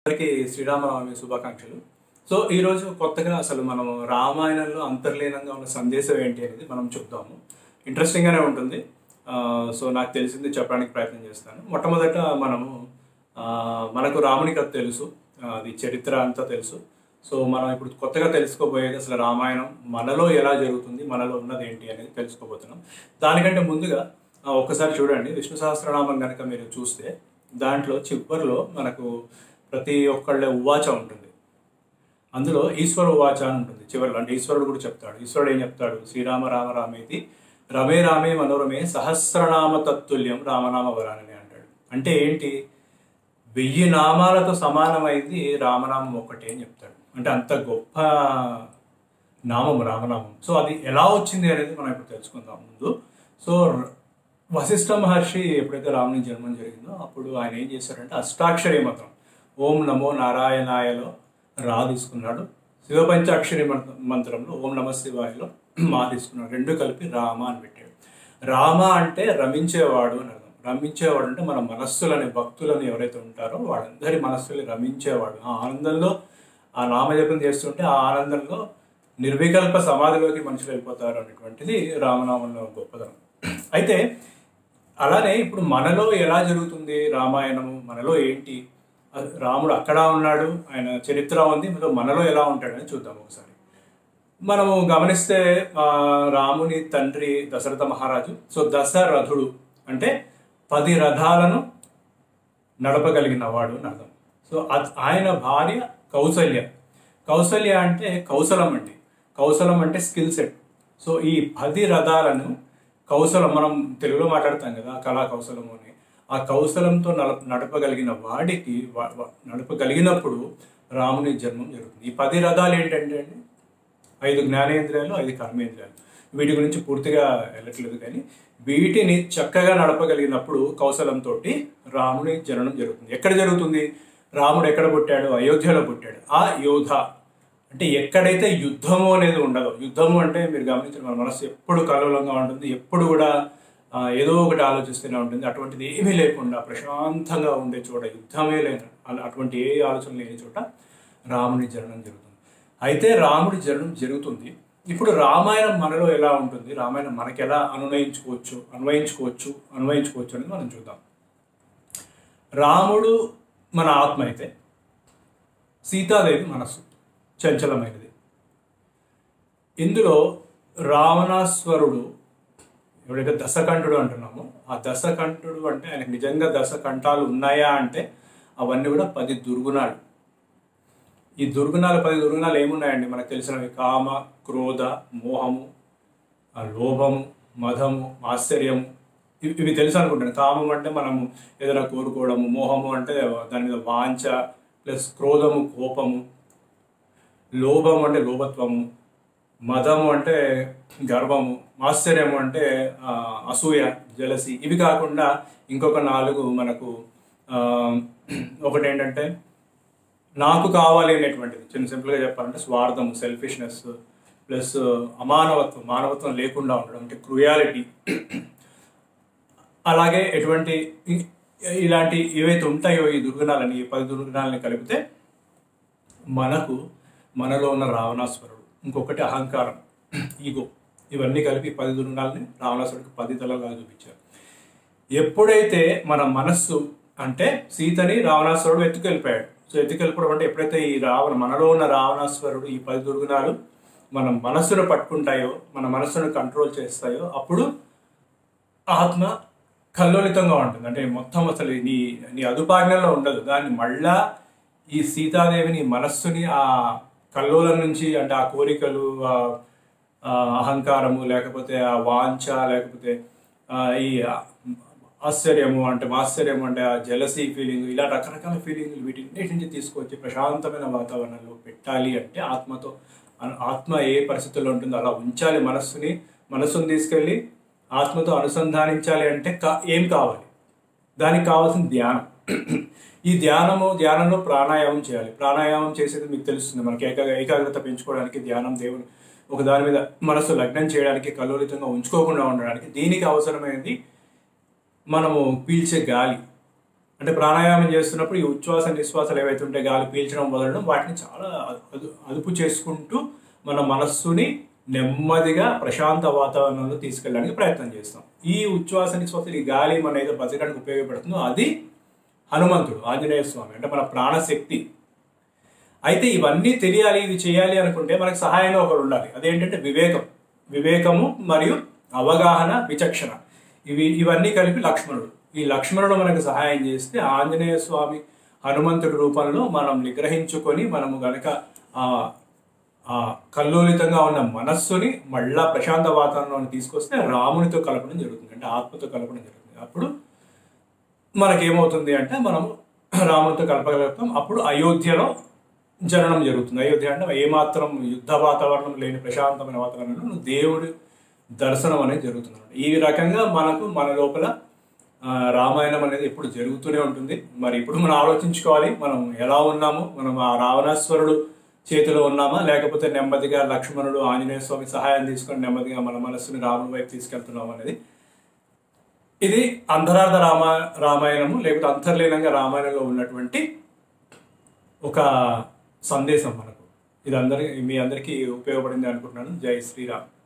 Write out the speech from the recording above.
అందరికీ శ్రీరామనవమి శుభాకాంక్షలు సో ఈరోజు కొత్తగా అసలు మనం రామాయణంలో అంతర్లీనంగా ఉన్న సందేశం ఏంటి అనేది మనం చూద్దాము ఇంట్రెస్టింగ్గానే ఉంటుంది ఆ, సో నాకు తెలిసింది చెప్పడానికి ప్రయత్నం చేస్తాను మొట్టమొదట మనము ఆ, మనకు రాముని కథ తెలుసు ఆ, అది చరిత్ర అంతా తెలుసు సో మనం ఇప్పుడు కొత్తగా తెలుసుకోబోయేది అసలు రామాయణం మనలో ఎలా జరుగుతుంది మనలో ఉన్నది ఏంటి అనేది తెలుసుకోబోతున్నాం దానికంటే ముందుగా ఆ, ఒక్కసారి చూడండి విష్ణు సహస్రనామం కనుక మీరు చూస్తే దాంట్లో చివరిలో మనకు ప్రతి ఒక్కళ్ళ ఉవాచ ఉంటుంది అందులో ఈశ్వర ఉవాచ అని ఉంటుంది చివరిలో అంటే ఈశ్వరుడు కూడా చెప్తాడు ఈశ్వరుడు ఏం చెప్తాడు శ్రీరామ రామ రామేతి రమే రామే మనోరమే సహస్రనామ తత్తుల్యం రామనామ వరానని అంటాడు అంటే ఏంటి వెయ్యి నామాలతో సమానమైంది రామనామం ఒక్కటే అని చెప్తాడు అంటే అంత గొప్ప నామం రామనామం సో అది ఎలా వచ్చింది అనేది మనం ఇప్పుడు తెలుసుకుందాం ముందు సో వశిష్ఠ మహర్షి ఎప్పుడైతే రాముని జన్మం జరిగిందో అప్పుడు ఆయన ఏం చేశారంటే అష్టాక్షరి మంత్రం ఓం నమో నారాయణాయలో రా తీసుకున్నాడు శివ పంచాక్షరి మంత్ర- మంత్రంలో ఓం నమ శివాయలో మా తీసుకున్నాడు రెండు కలిపి రామ అని పెట్టాడు రామ అంటే రమించేవాడు అని అర్థం రమించేవాడు అంటే మన మనస్సులని భక్తులని ఎవరైతే ఉంటారో వాళ్ళందరి మనస్సుని రమించేవాడు ఆ ఆనందంలో ఆ నామజపం చేస్తుంటే ఆ ఆనందంలో నిర్వికల్ప సమాధిలోకి మనుషులు వెళ్ళిపోతారు అనేటువంటిది రామనామంలో గొప్పదనం అయితే అలానే ఇప్పుడు మనలో ఎలా జరుగుతుంది రామాయణము మనలో ఏంటి అది రాముడు అక్కడ ఉన్నాడు ఆయన చరిత్ర ఉంది మరి మనలో ఎలా ఉంటాడని చూద్దాం ఒకసారి మనము గమనిస్తే ఆ, రాముని తండ్రి దశరథ మహారాజు సో దశరథుడు అంటే పది రథాలను నడపగలిగిన వాడు అని అర్థం సో అత్- ఆయన భార్య కౌసల్య కౌసల్య అంటే కౌశలం అండి కౌశలం అంటే స్కిల్ సెట్ సో ఈ పది రథాలను కౌశలం మనం తెలుగులో మాట్లాడతాం కదా కళా కౌశలము అని ఆ కౌశలంతో నడ నడపగలిగిన వాడికి వా- వా- నడపగలిగినప్పుడు రాముని జన్మం జరుగుతుంది ఈ పది రథాలు ఏంటంటే అండి ఐదు జ్ఞానేంద్రియాలు ఐదు కర్మేంద్రియాలు వీటి గురించి పూర్తిగా వెళ్ళట్లేదు కానీ వీటిని చక్కగా నడపగలిగినప్పుడు కౌశలంతో రాముని జననం జరుగుతుంది ఎక్కడ జరుగుతుంది రాముడు ఎక్కడ పుట్టాడు అయోధ్యలో పుట్టాడు ఆ యోధ అంటే ఎక్కడైతే యుద్ధము అనేది ఉండదో యుద్ధము అంటే మీరు గమనించిన మన మనసు ఎప్పుడు కలవలంగా ఉంటుంది ఎప్పుడు కూడా ఆ, ఏదో ఒకటి ఆలోచిస్తూనే ఉంటుంది అటువంటిది ఏమీ లేకుండా ప్రశాంతంగా ఉండే చోట యుద్ధమే లేని అలా- అటువంటి ఏ ఆలోచన లేని చోట రాముని జననం జరుగుతుంది అయితే రాముడి జననం జరుగుతుంది ఇప్పుడు రామాయణం మనలో ఎలా ఉంటుంది రామాయణం మనకి ఎలా అనునయించుకోవచ్చు అన్వయించుకోవచ్చు అన్వయించుకోవచ్చు అనేది మనం చూద్దాం రాముడు మన ఆత్మ అయితే సీతాదేవి మనస్సు చంచలమైనది ఇందులో రావణాశ్వరుడు ఎవడైతే దశకంఠుడు అంటున్నామో ఆ దశకంఠుడు అంటే ఆయనకు నిజంగా దశకంఠాలు ఉన్నాయా అంటే అవన్నీ కూడా పది దుర్గుణాలు ఈ దుర్గుణాలు పది దుర్గుణాలు ఏమున్నాయండి మనకు తెలిసినవి కామ క్రోధ మోహము ఆ లోభము మదము ఆశ్చర్యము ఇవి ఇవి తెలుసు అనుకుంటాను కామం అంటే మనము ఏదైనా కోరుకోవడము మోహము అంటే దాని మీద వాంఛ ప్లస్ క్రోధము కోపము లోభము అంటే లోభత్వము మదము అంటే గర్వము ఆశ్చర్యము అంటే ఆ, అసూయ జలసి ఇవి కాకుండా ఇంకొక నాలుగు మనకు ఆ, ఒకటి ఏంటంటే నాకు కావాలి అనేటువంటిది చిన్న సింపుల్గా చెప్పాలంటే స్వార్థము సెల్ఫిష్నెస్ ప్లస్ అమానవత్వం మానవత్వం లేకుండా ఉండడం అంటే క్రుయాలిటీ అలాగే ఎటువంటి ఇ- ఇలాంటి ఏవైతే ఉంటాయో ఈ దుర్గుణాలని ఈ పది దుర్గుణాలని కలిపితే మనకు మనలో ఉన్న రావణాశ్వరుడు ఇంకొకటి అహంకారం ఈగో ఇవన్నీ కలిపి పది దుర్గుణాలని రావణాసురుడికి పది తలగా చూపించారు ఎప్పుడైతే మన మనస్సు అంటే సీతని రావణాసురుడు ఎత్తుకెళ్ళిపోయాడు సో ఎత్తుకెళ్ళిపోవడం అంటే ఎప్పుడైతే ఈ రావణ మనలో ఉన్న రావణాసురుడు ఈ పది దుర్గుణాలు మన మనస్సును పట్టుకుంటాయో మన మనస్సును కంట్రోల్ చేస్తాయో అప్పుడు ఆత్మ కల్లోలితంగా ఉంటుంది అంటే మొత్తం అసలు నీ నీ అదుపాజ్ఞలో ఉండదు దాన్ని మళ్ళా ఈ సీతాదేవిని మనస్సుని ఆ కల్లోలం నుంచి అంటే ఆ కోరికలు ఆ ఆ అహంకారము లేకపోతే ఆ వాంఛ లేకపోతే ఆ ఈ ఆశ్చర్యము అంటే ఆశ్చర్యము అంటే ఆ జలసీ ఫీలింగ్ ఇలా రకరకాల ఫీలింగ్లు వీటిన్నిటి నుంచి తీసుకొచ్చి ప్రశాంతమైన వాతావరణంలో పెట్టాలి అంటే ఆత్మతో అను- ఆత్మ ఏ పరిస్థితుల్లో ఉంటుందో అలా ఉంచాలి మనస్సుని మనస్సుని తీసుకెళ్ళి ఆత్మతో అనుసంధానించాలి అంటే కా- ఏం కావాలి దానికి కావాల్సిన ధ్యానం ఈ ధ్యానము ధ్యానంలో ప్రాణాయామం చేయాలి ప్రాణాయామం చేసేది మీకు తెలుస్తుంది మనకి ఏకా ఏకాగ్రత పెంచుకోవడానికి ధ్యానం దేవుని ఒక దాని మీద మనసు లగ్నం చేయడానికి కల్లోలితంగా ఉంచుకోకుండా ఉండడానికి దీనికి అవసరమైనది మనము పీల్చే గాలి అంటే ప్రాణాయామం చేస్తున్నప్పుడు ఈ ఉచ్ఛ్వాస నిశ్వాసాలు ఏవైతే ఉంటే గాలి పీల్చడం వదలడం వాటిని చాలా అదు అదుపు చేసుకుంటూ మన మనస్సుని నెమ్మదిగా ప్రశాంత వాతావరణంలో తీసుకెళ్ళడానికి ప్రయత్నం చేస్తాం ఈ ఉచ్ఛ్వాస నిశ్వాసాలు ఈ గాలి మన ఏదో బతకడానికి ఉపయోగపడుతుందో అది హనుమంతుడు ఆంజనేయ స్వామి అంటే మన ప్రాణశక్తి అయితే ఇవన్నీ తెలియాలి ఇది చేయాలి అనుకుంటే మనకు సహాయంగా ఒకరు ఉండాలి అదేంటంటే వివేకం వివేకము మరియు అవగాహన విచక్షణ ఇవి ఇవన్నీ కలిపి లక్ష్మణుడు ఈ లక్ష్మణుడు మనకు సహాయం చేస్తే ఆంజనేయ స్వామి హనుమంతుడి రూపంలో మనం నిగ్రహించుకొని మనము గనక ఆ ఆ కల్లోలితంగా ఉన్న మనస్సుని మళ్ళా ప్రశాంత వాతావరణంలో తీసుకొస్తే రామునితో కలపడం జరుగుతుంది అంటే ఆత్మతో కలపడం జరుగుతుంది అప్పుడు మనకేమవుతుంది అంటే మనం రామునితో కలపగలుగుతాం అప్పుడు అయోధ్యలో జననం జరుగుతుంది అయోధ్య అంటే ఏమాత్రం యుద్ధ వాతావరణం లేని ప్రశాంతమైన వాతావరణంలో దేవుడి దర్శనం అనేది జరుగుతుంది అన్నమాట. ఈ రకంగా మనకు మన లోపల ఆ, రామాయణం అనేది ఎప్పుడు జరుగుతూనే ఉంటుంది మరి ఇప్పుడు మనం ఆలోచించుకోవాలి మనం ఎలా ఉన్నాము మనం ఆ రావణాశ్వరుడు చేతిలో ఉన్నామా లేకపోతే నెమ్మదిగా లక్ష్మణుడు ఆంజనేయ స్వామి సహాయం తీసుకొని నెమ్మదిగా మన మనస్సుని రాముని వైపు తీసుకెళ్తున్నాం అనేది ఇది అంతరార్థ రామ రామాయణము లేకపోతే అంతర్లీనంగా రామాయణంలో ఉన్నటువంటి ఒక సందేశం మనకు ఇది అందరి మీ అందరికీ ఉపయోగపడింది అనుకుంటున్నాను జై శ్రీరామ్